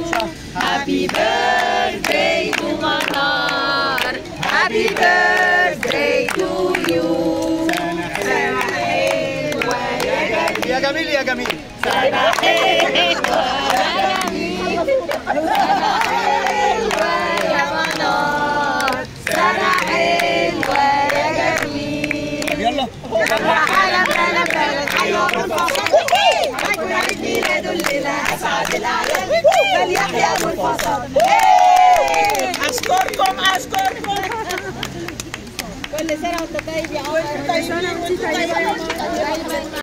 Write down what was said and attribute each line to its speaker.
Speaker 1: Happy birthday to Manar. Happy birthday to you. سنة حلوة يا جميل.
Speaker 2: يا جميل يا جميل
Speaker 1: سنة حلوة يا جميل. سنة حلوة يا منار. سنة حلوة يا جميل.
Speaker 2: يلا
Speaker 1: حالا حالا حالا حيوة بالفصل أجمل عيد ميلاد الليلة أسعد الأعياد فليحيى أبو الفصل
Speaker 3: أشكركم أشكركم
Speaker 1: كل سنة وأنت طيب يا عمر
Speaker 3: طيبين وانتم طيبين